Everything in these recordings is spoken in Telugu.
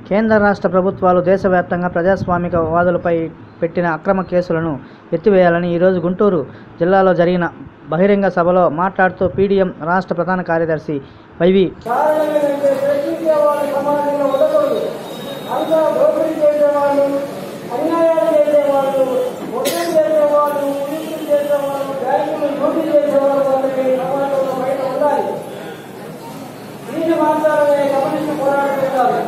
కేంద్ర రాష్ట్ర ప్రభుత్వాలు దేశవ్యాప్తంగా ప్రజాస్వామిక వాదులపై పెట్టిన అక్రమ కేసులను ఎత్తివేయాలని ఈరోజు గుంటూరు జిల్లాలో జరిగిన బహిరంగ సభలో మాట్లాడుతూ పీడీఎం రాష్ట్ర ప్రధాన కార్యదర్శి వైవి కారణం ఏంటంటే ప్రశ్నించే వాళ్ళు సమాజంలో ఉండకూడదు అంతా దోపిడీ చేసేవాళ్ళు అన్యాయాలు చేసేవాళ్ళు మోసం చేసేవాళ్ళు ఉనికిలు చేసేవాళ్ళు బ్యాంకులు లూటీ చేసేవాళ్ళు వాళ్ళకి సమాజంలో బయట ఉండాలి దీన్ని మాత్రమే గమనించి పోరాడుతున్నారు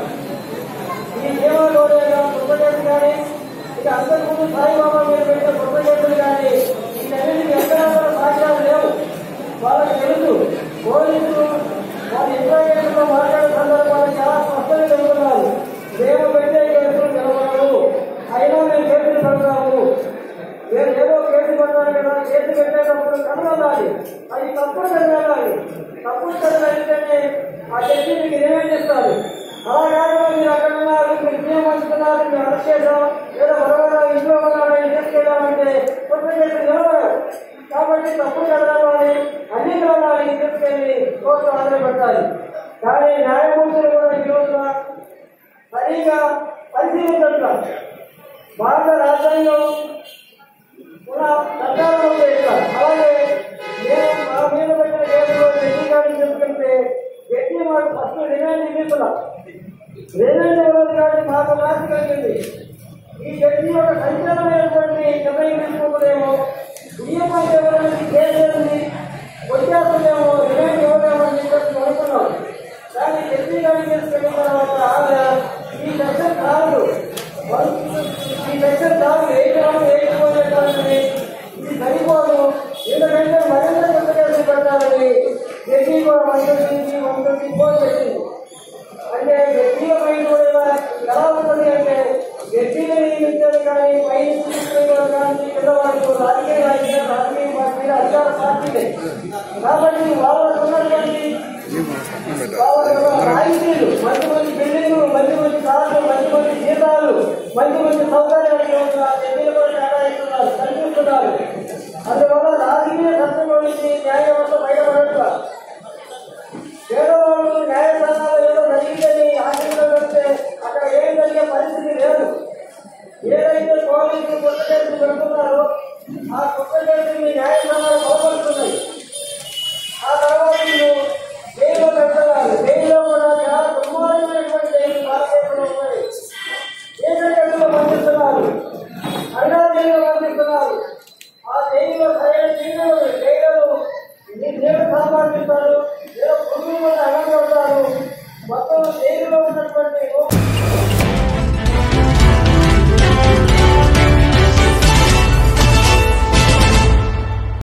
ఈ దేవాలయంలో పుట్టగేట్లు కానీ ఇక అంతకుముందు సాయిబాబా మీద పెట్టిన పుట్టగేట్లు కానీ వీటన్నిటికీ ఎక్కడ కూడా సాక్ష్యాలు లేవు వాళ్ళకి తెలుసు పోలీసులు వాళ్ళ ఇంటర్వ్యూలో మాట్లాడే సందర్భాలు చాలా స్పష్టంగా చెబుతున్నారు మేము పెట్టే కేసులు నిలబడవు అయినా మేము కేసులు పెడతాము మేము ఏదో కేసు పెట్టాలి కదా కేసు పెట్టేటప్పుడు కనుగొనాలి అది తప్పుడు కనుగొనాలి తప్పుడు కనుగొనితేనే ఆ వ్యక్తి మీకు ఏమేం చేస్తారు అలా కాకుండా మీరు అక్కడ ఉన్నారు మీరు నియమిస్తున్నారు మీరు అరెస్ట్ చేశాం లేదా మరొక ఇంట్లో ఉన్నారని తీసుకెళ్ళామంటే కొత్త కేసు నిలబడవు కాబట్టి తప్పుడు కదలాలి అన్ని గ్రామాలకి తీసుకెళ్లి కోర్టు ఆధార పెట్టాలి కానీ న్యాయమూర్తులు కూడా ఈ రోజున సరిగా పరిశీలించారు భారత రాజ్యాంగం ఉన్న చట్టాలను చేస్తారు అలాగే మేము మా మీద పెట్టిన కేసులో జడ్జి గారిని చెప్పుకుంటే జడ్జి మాకు ఫస్ట్ రిమాండ్ ఇస్తున్నాం రిమాండ్ ఇవ్వదు కానీ మాకు రాసి కలిగింది ఈ జడ్జి యొక్క సంచలనమైనటువంటి నిర్ణయం తీసుకోలేమో నియమం ఇవ్వడానికి కేసులని వచ్చేస్తుందేమో రిమాండ్ ఇవ్వలేమో అని చెప్పేసి అనుకున్నాం కానీ జడ్జి గారిని తీసుకెళ్ళిన తర్వాత ఆవిడ ఈ సెక్షన్ కాదు ఈ సెక్షన్ కాదు వేయడం వేయకపోయేటానికి ఇది సరిపోదు ఎందుకంటే మరింత పెద్ద కేసులు పెట్టాలని జడ్జి కూడా one twenty one twenty four పెట్టింది అంటే వ్యక్తిల పైన కూడా ఎలా ఉంటుంది అంటే వ్యక్తిని నియమించారు కానీ పై తీసుకునే కానీ కింద వాళ్ళు రాజకీయ నాయకులు రాజకీయ పార్టీలు అధికార పార్టీలే కాబట్టి వాళ్ళకు ఉన్నటువంటి వాళ్ళ యొక్క రాయితీలు మంచి మంచి బిల్డింగ్లు మంచి మంచి కార్లు మంచి మంచి జీతాలు మంచి మంచి సౌకర్యాలు వ్యక్తులు కూడా కేటాయిస్తున్నారు కల్పిస్తున్నారు అందువల్ల రాజకీయ కష్టం నుంచి న్యాయ వ్యవస్థ బయటపడట్లేదు పేదవాళ్ళు న్యాయస్థానాలు ఏదో జరిగిందని ఆశీర్వాదం పెడితే అక్కడ ఏం జరిగే పరిస్థితి లేదు ఏదైతే పోలీసులు కొత్త కేసులు పెడుతున్నారో ఆ కొత్త కేసులు మీ న్యాయస్థానాలు బలపడుతున్నాయి ఆ తర్వాత మీరు జైల్లో పెడుతున్నారు జైల్లో కూడా చాలా దుర్మార్గమైనటువంటి జైలు భారతదేశంలో ఉన్నాయి ఏకైకంలో పంపిస్తున్నారు అన్నా జైల్లో పంపిస్తున్నారు ఆ జైల్లో సరైన జైలు జైలు మీ దేవుడు సంపాదిస్తారు ఏదో పురుగులు కూడా అడగబడతారు మొత్తం జైలులో ఉన్నటువంటి